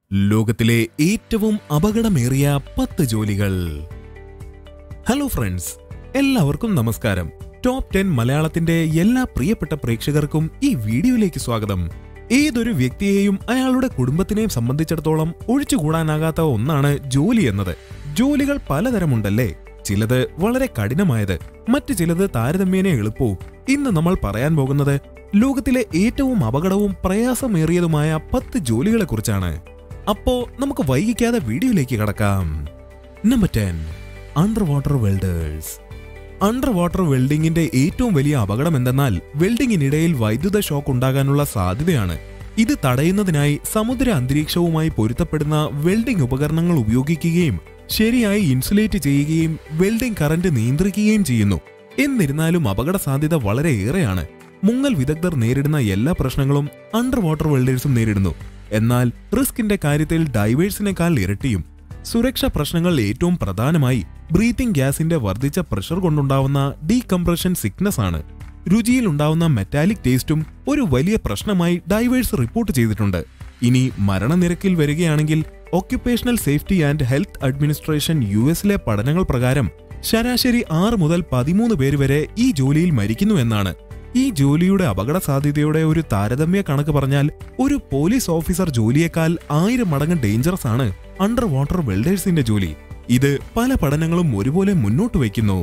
ലോകത്തിലെ ഏറ്റവും അപകടമേറിയ പത്ത് ജോലികൾ ഹലോ ഫ്രണ്ട്സ് എല്ലാവർക്കും നമസ്കാരം ടോപ്പ് ടെൻ മലയാളത്തിന്റെ എല്ലാ പ്രിയപ്പെട്ട പ്രേക്ഷകർക്കും ഈ വീഡിയോയിലേക്ക് സ്വാഗതം ഏതൊരു വ്യക്തിയെയും അയാളുടെ കുടുംബത്തിനെയും സംബന്ധിച്ചിടത്തോളം ഒഴിച്ചുകൂടാനാകാത്ത ഒന്നാണ് ജോലി എന്നത് ജോലികൾ പലതരമുണ്ടല്ലേ ചിലത് വളരെ കഠിനമായത് മറ്റു ചിലത് താരതമ്യേന എളുപ്പവും ഇന്ന് നമ്മൾ പറയാൻ പോകുന്നത് ലോകത്തിലെ ഏറ്റവും അപകടവും പ്രയാസമേറിയതുമായ പത്ത് ജോലികളെക്കുറിച്ചാണ് അപ്പോ നമുക്ക് വൈകിക്കാതെ വീഡിയോയിലേക്ക് കടക്കാം number ten under water welders under water വെൽഡിംഗിന്റെ ഏറ്റവും വലിയ അപകടം എന്തെന്നാൽ വെൽഡിംഗിനിടയിൽ വൈദ്യുത ഷോക്ക് ഉണ്ടാകാനുള്ള സാധ്യതയാണ് ഇത് തടയുന്നതിനായി സമുദ്ര അന്തരീക്ഷവുമായി പൊരുത്തപ്പെടുന്ന വെൽഡിംഗ് ഉപകരണങ്ങൾ ഉപയോഗിക്കുകയും ശരിയായി ഇൻസുലേറ്റ് ചെയ്യുകയും വെൽഡിംഗ് കറന്റ് നിയന്ത്രിക്കുകയും ചെയ്യുന്നു എന്നിരുന്നാലും അപകട സാധ്യത വളരെ ഏറെയാണ് മുങ്ങൽ വിദഗ്ധർ നേരിടുന്ന എല്ലാ പ്രശ്നങ്ങളും അണ്ടർ വാട്ടർ വെൽഡേഴ്സും നേരിടുന്നു എന്നാൽ റിസ്കിന്റെ കാര്യത്തിൽ ഡൈവേഴ്സിനേക്കാൾ ഇരട്ടിയും സുരക്ഷാ പ്രശ്നങ്ങൾ ഏറ്റവും പ്രധാനമായി ബ്രീത്തിംഗ് ഗ്യാസിന്റെ വർദ്ധിച്ച പ്രഷർ കൊണ്ടുണ്ടാവുന്ന ഡീകംപ്രഷൻ സിക്നസ് ആണ് രുചിയിൽ ഉണ്ടാവുന്ന മെറ്റാലിക് ടേസ്റ്റും ഒരു വലിയ പ്രശ്നമായി ഡൈവേഴ്സ് റിപ്പോർട്ട് ചെയ്തിട്ടുണ്ട് ഇനി മരണനിരക്കിൽ വരികയാണെങ്കിൽ occupational safety and health administration U എസിലെ പഠനങ്ങൾ പ്രകാരം ശരാശരി ആറ് മുതൽ പതിമൂന്ന് പേര് വരെ ഈ ജോലിയിൽ മരിക്കുന്നു എന്നാണ് ഈ ജോലിയുടെ അപകട സാധ്യതയുടെ ഒരു താരതമ്യ കണക്ക് പറഞ്ഞാൽ ഒരു പോലീസ് ഓഫീസർ ജോലിയേക്കാൾ ആയിരം മടങ്ങ് ഡേഞ്ചറസ് ആണ് അണ്ടർ വാട്ടർ വെൽഡേഴ്സിന്റെ ജോലി ഇത് പല പഠനങ്ങളും ഒരുപോലെ മുന്നോട്ട് വയ്ക്കുന്നു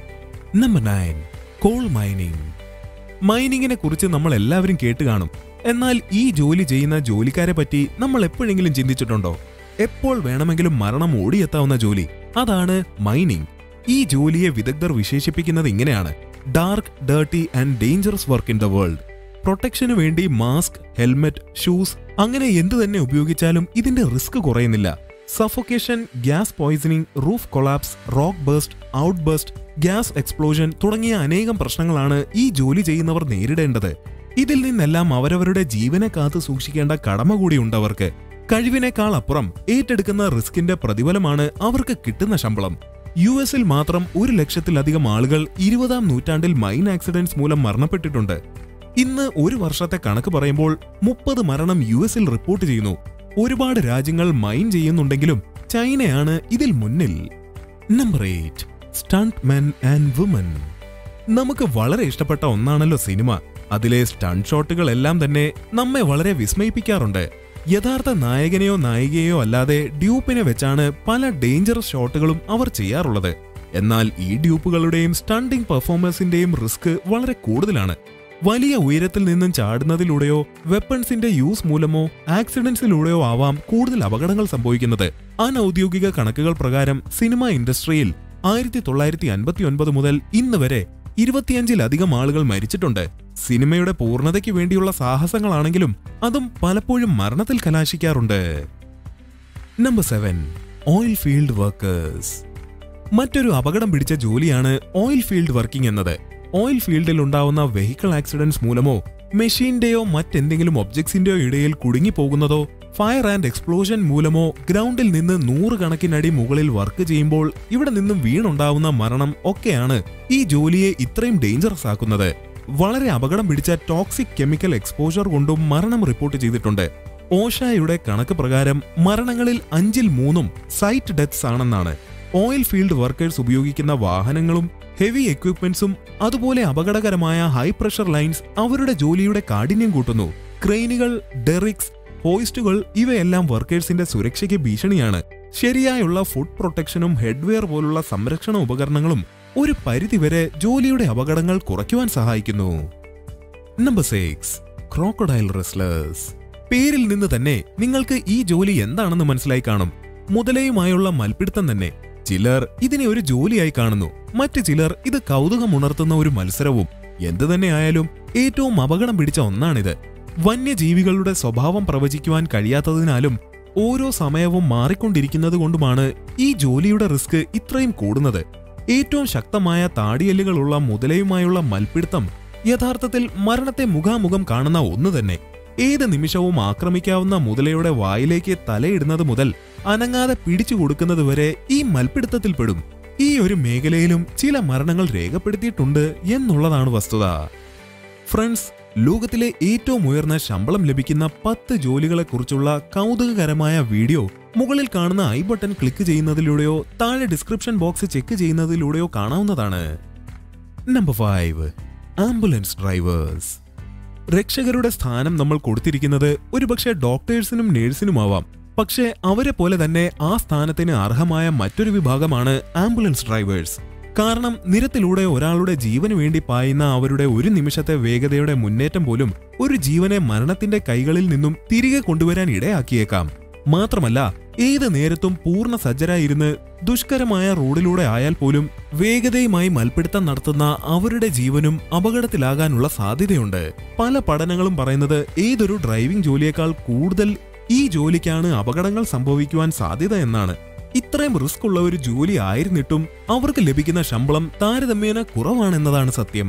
നമ്പർ നയൻ കോൾ മൈനിങ് മൈനിങ്ങിനെ കുറിച്ച് നമ്മൾ എല്ലാവരും കേട്ട് കാണും എന്നാൽ ഈ ജോലി ചെയ്യുന്ന ജോലിക്കാരെ പറ്റി നമ്മൾ എപ്പോഴെങ്കിലും ചിന്തിച്ചിട്ടുണ്ടോ എപ്പോൾ വേണമെങ്കിലും മരണം ഓടിയെത്താവുന്ന ജോലി അതാണ് മൈനിങ് ഈ ജോലിയെ വിദഗ്ധർ വിശേഷിപ്പിക്കുന്നത് ഇങ്ങനെയാണ് dark dirty and dangerous work in the world പ്രൊട്ടക്ഷന് വേണ്ടി മാസ്ക് ഹെൽമെറ്റ് ഷൂസ് അങ്ങനെ എന്തു തന്നെ ഉപയോഗിച്ചാലും ഇതിന്റെ റിസ്ക് കുറയുന്നില്ല suffocation gas poisoning roof collapse rock burst outburst gas explosion തുടങ്ങിയ അനേകം പ്രശ്നങ്ങളാണ് ഈ ജോലി ചെയ്യുന്നവർ നേരിടേണ്ടത് ഇതിൽ നിന്നെല്ലാം അവരവരുടെ ജീവനെ കാത്തു സൂക്ഷിക്കേണ്ട കടമ കൂടിയുണ്ടവർക്ക് കഴിവിനേക്കാൾ അപ്പുറം ഏറ്റെടുക്കുന്ന റിസ്കിന്റെ പ്രതിഫലമാണ് അവർക്ക് കിട്ടുന്ന ശമ്പളം യു എസിൽ മാത്രം ഒരു ലക്ഷത്തിലധികം ആളുകൾ ഇരുപതാം നൂറ്റാണ്ടിൽ മൈൻ ആക്സിഡന്റ്സ് മൂലം മരണപ്പെട്ടിട്ടുണ്ട് ഇന്ന് ഒരു വർഷത്തെ കണക്ക് പറയുമ്പോൾ മുപ്പത് മരണം യു എസിൽ റിപ്പോർട്ട് ചെയ്യുന്നു ഒരുപാട് രാജ്യങ്ങൾ മൈൻ ചെയ്യുന്നുണ്ടെങ്കിലും ചൈനയാണ് ഇതിൽ മുന്നിൽ number eight stunt men and women നമുക്ക് വളരെ ഇഷ്ടപ്പെട്ട ഒന്നാണല്ലോ സിനിമ അതിലെ സ്റ്റണ്ട് ഷോട്ടുകളെല്ലാം തന്നെ നമ്മെ വളരെ വിസ്മയിപ്പിക്കാറുണ്ട് യഥാർത്ഥ നായകനെയോ നായികയോ അല്ലാതെ ഡ്യൂപ്പിനെ വെച്ചാണ് പല ഡേഞ്ചറസ് ഷോട്ടുകളും അവർ ചെയ്യാറുള്ളത് എന്നാൽ ഈ ഡ്യൂപ്പുകളുടെയും സ്റ്റണ്ടിംഗ് പെർഫോമൻസിന്റെയും റിസ്ക് വളരെ കൂടുതലാണ് വലിയ ഉയരത്തിൽ നിന്നും ചാടുന്നതിലൂടെയോ വെപ്പൺസിന്റെ യൂസ് മൂലമോ ആക്സിഡന്റ്സിലൂടെയോ ആവാം കൂടുതൽ അപകടങ്ങൾ സംഭവിക്കുന്നത് അനൌദ്യോഗിക കണക്കുകൾ പ്രകാരം സിനിമ ഇൻഡസ്ട്രിയിൽ ആയിരത്തി തൊള്ളായിരത്തി അൻപത്തി ഒൻപത് മുതൽ ഇന്ന് വരെ ഇരുപത്തിയഞ്ചിലധികം ആളുകൾ മരിച്ചിട്ടുണ്ട് സിനിമയുടെ പൂർണ്ണതയ്ക്ക് വേണ്ടിയുള്ള സാഹസങ്ങളാണെങ്കിലും അതും പലപ്പോഴും മരണത്തിൽ കലാശിക്കാറുണ്ട് number seven oil field workers മറ്റൊരു അപകടം പിടിച്ച ജോലിയാണ് ഓയിൽ ഫീൽഡ് വർക്കിംഗ് എന്നത് ഓയിൽ ഫീൽഡിൽ ഉണ്ടാവുന്ന വെഹിക്കിൾ ആക്സിഡന്റ്സ് മൂലമോ മെഷീന്റെയോ മറ്റെന്തെങ്കിലും ഒബ്ജക്ട്സിന്റെയോ ഇടയിൽ കുടുങ്ങിപ്പോകുന്നതോ ഫയർ ആൻഡ് എക്സ്പ്ലോഷൻ മൂലമോ ഗ്രൗണ്ടിൽ നിന്ന് നൂറുകണക്കിനടി മുകളിൽ വർക്ക് ചെയ്യുമ്പോൾ ഇവിടെ നിന്നും വീണുണ്ടാവുന്ന മരണം ഒക്കെയാണ് ഈ ജോലിയെ ഇത്രയും ഡേഞ്ചറസ് ആക്കുന്നത് വളരെ അപകടം പിടിച്ച ടോക്സിക് കെമിക്കൽ എക്സ്പോഷർ കൊണ്ടും മരണം റിപ്പോർട്ട് ചെയ്തിട്ടുണ്ട് ഓഷായുടെ കണക്ക് പ്രകാരം മരണങ്ങളിൽ അഞ്ചിൽ മൂന്നും സൈറ്റ് ഡെത്ത്സ് ആണെന്നാണ് ഓയിൽ ഫീൽഡ് വർക്കേഴ്സ് ഉപയോഗിക്കുന്ന വാഹനങ്ങളും ഹെവി എക്വിപ്മെന്റ്സും അതുപോലെ അപകടകരമായ ഹൈ പ്രഷർ ലൈൻസ് അവരുടെ ജോലിയുടെ കാഠിന്യം കൂട്ടുന്നു ക്രെയിനുകൾ ഡെറിക്സ് ഹോയിസ്റ്റുകൾ ഇവയെല്ലാം വർക്കേഴ്സിന്റെ സുരക്ഷയ്ക്ക് ഭീഷണിയാണ് ശരിയായുള്ള ഫുഡ് പ്രൊട്ടക്ഷനും ഹെഡ്വെയർ പോലുള്ള സംരക്ഷണ ഉപകരണങ്ങളും ഒരു പരിധിവരെ ജോലിയുടെ അപകടങ്ങൾ കുറയ്ക്കുവാൻ സഹായിക്കുന്നു നമ്പർ സിക്സ് ക്രോക്കഡൈൽ റെസ്ലേഴ്സ് പേരിൽ നിന്ന് തന്നെ നിങ്ങൾക്ക് ഈ ജോലി എന്താണെന്ന് മനസ്സിലായി കാണും മുതലയുമായുള്ള മൽപ്പിടുത്തം തന്നെ ചിലർ ഇതിനെ ഒരു ജോലിയായി കാണുന്നു മറ്റു ചിലർ ഇത് കൗതുകമുണർത്തുന്ന ഒരു മത്സരവും എന്തു തന്നെയായാലും ഏറ്റവും അപകടം പിടിച്ച ഒന്നാണിത് വന്യജീവികളുടെ സ്വഭാവം പ്രവചിക്കുവാൻ കഴിയാത്തതിനാലും ഓരോ സമയവും മാറിക്കൊണ്ടിരിക്കുന്നത് കൊണ്ടുമാണ് ഈ ജോലിയുടെ റിസ്ക് ഇത്രയും കൂടുന്നത് ഏറ്റവും ശക്തമായ താടിയല്ലുകളുള്ള മുതലയുമായുള്ള മൽപ്പിടുത്തം യഥാർത്ഥത്തിൽ മരണത്തെ മുഖാമുഖം കാണുന്ന ഒന്ന് തന്നെ ഏത് നിമിഷവും ആക്രമിക്കാവുന്ന മുതലയുടെ വായിലേക്ക് തലയിടുന്നത് മുതൽ അനങ്ങാതെ പിടിച്ചു കൊടുക്കുന്നതുവരെ ഈ മൽപ്പിടുത്തത്തിൽപ്പെടും ഈ ഒരു മേഖലയിലും ചില മരണങ്ങൾ രേഖപ്പെടുത്തിയിട്ടുണ്ട് എന്നുള്ളതാണ് വസ്തുത ഫ്രണ്ട്സ് ലോകത്തിലെ ഏറ്റവും ഉയർന്ന ശമ്പളം ലഭിക്കുന്ന പത്ത് ജോലികളെക്കുറിച്ചുള്ള കൗതുകകരമായ വീഡിയോ മുകളിൽ കാണുന്ന ഐ ബട്ടൺ ക്ലിക്ക് ചെയ്യുന്നതിലൂടെയോ താഴെ ഡിസ്ക്രിപ്ഷൻ ബോക്സ് ചെക്ക് ചെയ്യുന്നതിലൂടെയോ കാണാവുന്നതാണ് നമ്പർ ഫൈവ് ആംബുലൻസ് ഡ്രൈവേഴ്സ് രക്ഷകരുടെ സ്ഥാനം നമ്മൾ കൊടുത്തിരിക്കുന്നത് ഒരുപക്ഷെ ഡോക്ടേഴ്സിനും നേഴ്സിനുമാവാം പക്ഷേ അവരെ പോലെ തന്നെ ആ സ്ഥാനത്തിന് അർഹമായ മറ്റൊരു വിഭാഗമാണ് ആംബുലൻസ് ഡ്രൈവേഴ്സ് കാരണം നിരത്തിലൂടെ ഒരാളുടെ ജീവന് വേണ്ടി പായുന്ന അവരുടെ ഒരു നിമിഷത്തെ വേഗതയുടെ മുന്നേറ്റം പോലും ഒരു ജീവനെ മരണത്തിന്റെ കൈകളിൽ നിന്നും തിരികെ കൊണ്ടുവരാൻ ഇടയാക്കിയേക്കാം മാത്രമല്ല ഏത് നേരത്തും പൂർണ്ണ സജ്ജരായിരുന്ന് ദുഷ്കരമായ റോഡിലൂടെ ആയാൽ പോലും വേഗതയുമായി മൽപ്പിടുത്തം നടത്തുന്ന അവരുടെ ജീവനും അപകടത്തിലാകാനുള്ള സാധ്യതയുണ്ട് പല പഠനങ്ങളും പറയുന്നത് ഏതൊരു ഡ്രൈവിംഗ് ജോലിയേക്കാൾ കൂടുതൽ ഈ ജോലിക്കാണ് അപകടങ്ങൾ സംഭവിക്കുവാൻ സാധ്യത എന്നാണ് ഇത്രയും റിസ്ക് ഉള്ള ഒരു ജോലി ആയിരുന്നിട്ടും അവർക്ക് ലഭിക്കുന്ന ശമ്പളം താരതമ്യേന കുറവാണെന്നതാണ് സത്യം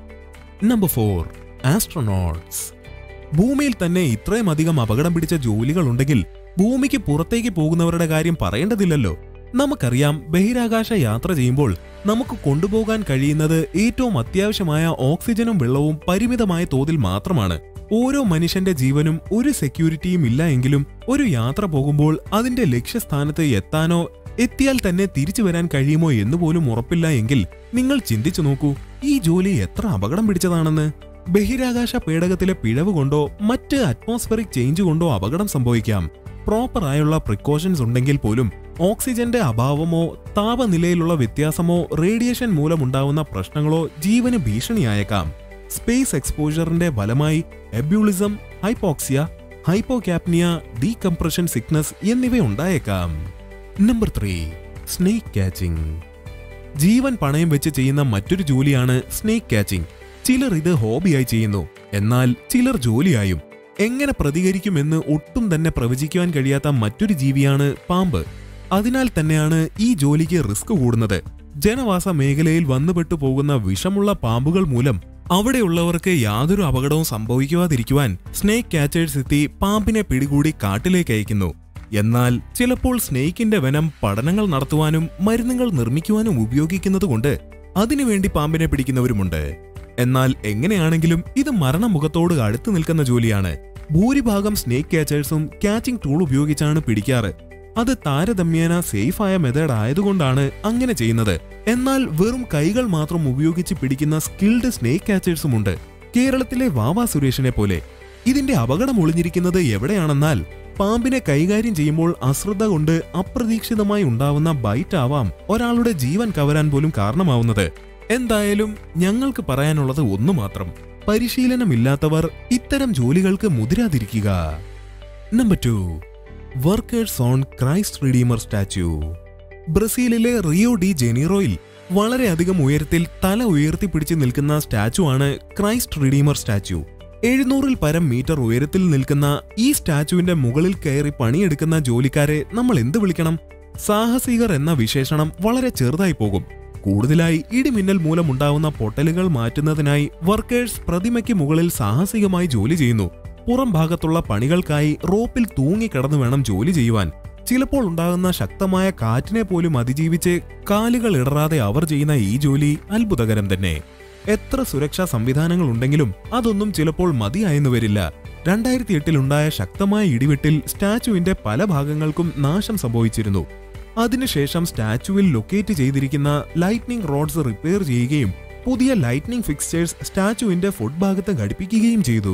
നമ്പർ ഫോർ ആസ്ട്രോനോട്ട്സ് ഭൂമിയിൽ തന്നെ ഇത്രയും അധികം അപകടം പിടിച്ച ജോലികൾ ഉണ്ടെങ്കിൽ ഭൂമിക്ക് പുറത്തേക്ക് പോകുന്നവരുടെ കാര്യം പറയേണ്ടതില്ലല്ലോ നമുക്കറിയാം ബഹിരാകാശ യാത്ര ചെയ്യുമ്പോൾ നമുക്ക് കൊണ്ടുപോകാൻ കഴിയുന്നത് ഏറ്റവും അത്യാവശ്യമായ ഓക്സിജനും വെള്ളവും പരിമിതമായ തോതിൽ മാത്രമാണ് ഓരോ മനുഷ്യന്റെ ജീവനും ഒരു സെക്യൂരിറ്റിയും ഇല്ല എങ്കിലും ഒരു യാത്ര പോകുമ്പോൾ അതിന്റെ ലക്ഷ്യസ്ഥാനത്ത് എത്താനോ എത്തിയാൽ തന്നെ തിരിച്ചു വരാൻ കഴിയുമോ എന്ന് പോലും ഉറപ്പില്ല എങ്കിൽ നിങ്ങൾ ചിന്തിച്ചു നോക്കൂ ഈ ജോലി എത്ര അപകടം പിടിച്ചതാണെന്ന് ബഹിരാകാശ പേടകത്തിലെ പിഴവ് കൊണ്ടോ മറ്റ് അറ്റ്മോസ്ഫറിക് ചേഞ്ച് കൊണ്ടോ അപകടം സംഭവിക്കാം പ്രോപ്പർ ആയുള്ള പ്രിക്കോഷൻസ് ഉണ്ടെങ്കിൽ പോലും ഓക്സിജന്റെ അഭാവമോ താപനിലയിലുള്ള വ്യത്യാസമോ റേഡിയേഷൻ മൂലമുണ്ടാവുന്ന പ്രശ്നങ്ങളോ ജീവന് ഭീഷണിയായേക്കാം സ്പേസ് എക്സ്പോഷറിന്റെ ഫലമായി ebullism hypoxia hypocapnia decompression sickness എന്നിവ ഉണ്ടായേക്കാം നമ്പർ ത്രീ സ്നേക്ക് കാച്ചിങ് ജീവൻ പണയം വെച്ച് ചെയ്യുന്ന മറ്റൊരു ജോലിയാണ് സ്നേക്ക് കാച്ചിങ് ചിലർ ഇത് ഹോബിയായി ചെയ്യുന്നു എന്നാൽ ചിലർ ജോലിയായും എങ്ങനെ പ്രതികരിക്കുമെന്ന് ഒട്ടും തന്നെ പ്രവചിക്കുവാൻ കഴിയാത്ത മറ്റൊരു ജീവിയാണ് പാമ്പ് അതിനാൽ തന്നെയാണ് ഈ ജോലിക്ക് റിസ്ക് കൂടുന്നത് ജനവാസ മേഖലയിൽ വന്നുപെട്ടു പോകുന്ന വിഷമുള്ള പാമ്പുകൾ മൂലം അവിടെയുള്ളവർക്ക് യാതൊരു അപകടവും സംഭവിക്കാതിരിക്കുവാൻ സ്നേക്ക് കാച്ചേഴ്സ് എത്തി പാമ്പിനെ പിടികൂടി കാട്ടിലേക്ക് അയക്കുന്നു എന്നാൽ ചിലപ്പോൾ സ്നേക്കിന്റെ വനം പഠനങ്ങൾ നടത്തുവാനും മരുന്നുകൾ നിർമ്മിക്കുവാനും ഉപയോഗിക്കുന്നതുകൊണ്ട് അതിനുവേണ്ടി പാമ്പിനെ പിടിക്കുന്നവരുമുണ്ട് എന്നാൽ എങ്ങനെയാണെങ്കിലും ഇത് മരണമുഖത്തോട് അടുത്തു നിൽക്കുന്ന ജോലിയാണ് ഭൂരിഭാഗം സ്നേക്ക് കാച്ചേഴ്സും കാച്ചിങ് ടൂൾ ഉപയോഗിച്ചാണ് പിടിക്കാറ് അത് താരതമ്യേന സേഫായ മെത്തേഡ് ആയതുകൊണ്ടാണ് അങ്ങനെ ചെയ്യുന്നത് എന്നാൽ വെറും കൈകൾ മാത്രം ഉപയോഗിച്ച് പിടിക്കുന്ന സ്കിൽഡ് സ്നേക്ക് കാച്ചേഴ്സുമുണ്ട് കേരളത്തിലെ വാവ സുരേഷിനെ പോലെ ഇതിന്റെ അപകടം ഒളിഞ്ഞിരിക്കുന്നത് എവിടെയാണെന്നാൽ പാമ്പിനെ കൈകാര്യം ചെയ്യുമ്പോൾ അശ്രദ്ധ കൊണ്ട് അപ്രതീക്ഷിതമായി ഉണ്ടാവുന്ന ബൈറ്റ് ആവാം ഒരാളുടെ ജീവൻ കവരാൻ പോലും കാരണമാവുന്നത് എന്തായാലും ഞങ്ങൾക്ക് പറയാനുള്ളത് ഒന്നു മാത്രം പരിശീലനമില്ലാത്തവർ ഇത്തരം ജോലികൾക്ക് മുതിരാതിരിക്കുക number two workers on Christ Redeemer statue ബ്രസീലിലെ റിയോ ഡി ജെനീറോയിൽ വളരെയധികം ഉയരത്തിൽ തല ഉയർത്തിപ്പിടിച്ച് നിൽക്കുന്ന സ്റ്റാച്ചു ആണ് ക്രൈസ്റ്റ് റിഡീമർ സ്റ്റാച്യു എഴുന്നൂറിൽ പരം മീറ്റർ ഉയരത്തിൽ നിൽക്കുന്ന ഈ സ്റ്റാച്ചുവിന്റെ മുകളിൽ കയറി പണിയെടുക്കുന്ന ജോലിക്കാരെ നമ്മൾ എന്ത് വിളിക്കണം സാഹസികർ എന്ന വിശേഷണം വളരെ ചെറുതായി പോകും കൂടുതലായി ഇടിമിന്നൽ മൂലമുണ്ടാവുന്ന പൊട്ടലുകൾ മാറ്റുന്നതിനായി വർക്കേഴ്സ് പ്രതിമയ്ക്ക് മുകളിൽ സാഹസികമായി ജോലി ചെയ്യുന്നു പുറം ഭാഗത്തുള്ള പണികൾക്കായി റോപ്പിൽ തൂങ്ങിക്കിടന്നു വേണം ജോലി ചെയ്യുവാൻ ചിലപ്പോൾ ഉണ്ടാകുന്ന ശക്തമായ കാറ്റിനെ പോലും അതിജീവിച്ച് കാലുകൾ ഇടറാതെ അവർ ചെയ്യുന്ന ഈ ജോലി അത്ഭുതകരം തന്നെ എത്ര സുരക്ഷാ സംവിധാനങ്ങൾ ഉണ്ടെങ്കിലും അതൊന്നും ചിലപ്പോൾ മതിയായെന്ന് വരില്ല രണ്ടായിരത്തി എട്ടിലുണ്ടായ ശക്തമായ ഇടിവെട്ടിൽ സ്റ്റാച്ചുവിന്റെ പല ഭാഗങ്ങൾക്കും നാശം സംഭവിച്ചിരുന്നു അതിനുശേഷം സ്റ്റാച്ചുവിൽ ലൊക്കേറ്റ് ചെയ്തിരിക്കുന്ന ലൈറ്റ്നിംഗ് റോഡ്സ് റിപ്പയർ ചെയ്യുകയും പുതിയ ലൈറ്റ്നിംഗ് ഫിക്സ്ചേഴ്സ് സ്റ്റാച്ചുവിന്റെ ഫുഡ് ഭാഗത്ത് ഘടിപ്പിക്കുകയും ചെയ്തു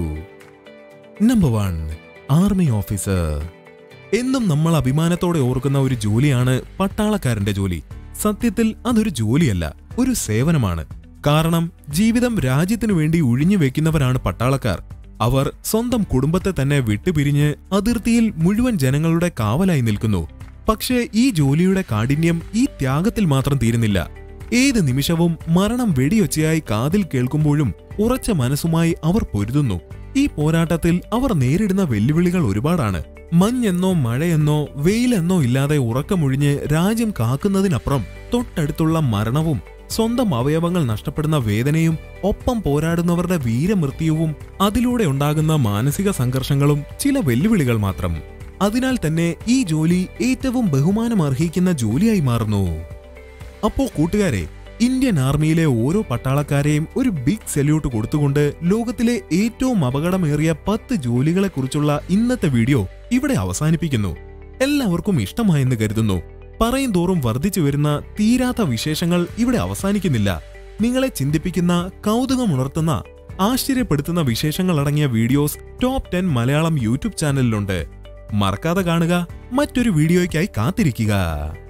നമ്പർ വൺ ആർമി ഓഫീസർ എന്നും നമ്മൾ അഭിമാനത്തോടെ ഓർക്കുന്ന ഒരു ജോലിയാണ് പട്ടാളക്കാരന്റെ ജോലി സത്യത്തിൽ അതൊരു ജോലിയല്ല ഒരു സേവനമാണ് കാരണം ജീവിതം രാജ്യത്തിനു വേണ്ടി ഒഴിഞ്ഞു വെക്കുന്നവരാണ് പട്ടാളക്കാർ അവർ സ്വന്തം കുടുംബത്തെ തന്നെ വിട്ടുപിരിഞ്ഞ് അതിർത്തിയിൽ മുഴുവൻ ജനങ്ങളുടെ കാവലായി നിൽക്കുന്നു പക്ഷേ ഈ ജോലിയുടെ കാഠിന്യം ഈ ത്യാഗത്തിൽ മാത്രം തീരുന്നില്ല ഏത് നിമിഷവും മരണം വെടിയൊച്ചയായി കാതിൽ കേൾക്കുമ്പോഴും ഉറച്ച മനസ്സുമായി അവർ പൊരുതുന്നു ഈ പോരാട്ടത്തിൽ അവർ നേരിടുന്ന വെല്ലുവിളികൾ ഒരുപാടാണ് മഞ്ഞെന്നോ മഴയെന്നോ വെയിലെന്നോ ഇല്ലാതെ ഉറക്കമൊഴിഞ്ഞ് രാജ്യം കാക്കുന്നതിനപ്പുറം തൊട്ടടുത്തുള്ള മരണവും സ്വന്തം അവയവങ്ങൾ നഷ്ടപ്പെടുന്ന വേദനയും ഒപ്പം പോരാടുന്നവരുടെ വീരമൃത്യുവും അതിലൂടെ ഉണ്ടാകുന്ന മാനസിക സംഘർഷങ്ങളും ചില വെല്ലുവിളികൾ മാത്രം അതിനാൽ തന്നെ ഈ ജോലി ഏറ്റവും ബഹുമാനം അർഹിക്കുന്ന ജോലിയായി മാറുന്നു അപ്പോ കൂട്ടുകാരെ ഇന്ത്യൻ ആർമിയിലെ ഓരോ പട്ടാളക്കാരെയും ഒരു ബിഗ് സല്യൂട്ട് കൊടുത്തുകൊണ്ട് ലോകത്തിലെ ഏറ്റവും അപകടമേറിയ പത്ത് ജോലികളെക്കുറിച്ചുള്ള ഇന്നത്തെ വീഡിയോ ഇവിടെ അവസാനിപ്പിക്കുന്നു എല്ലാവർക്കും ഇഷ്ടമായെന്ന് കരുതുന്നു പറയും തോറും വർദ്ധിച്ചു വരുന്ന തീരാത്ത വിശേഷങ്ങൾ ഇവിടെ അവസാനിക്കുന്നില്ല നിങ്ങളെ ചിന്തിപ്പിക്കുന്ന കൗതുകമുണർത്തുന്ന ആശ്ചര്യപ്പെടുത്തുന്ന വിശേഷങ്ങൾ അടങ്ങിയ videos top ten Malayalam YouTube ചാനലിലുണ്ട് മറക്കാതെ കാണുക മറ്റൊരു വീഡിയോയ്ക്കായി കാത്തിരിക്കുക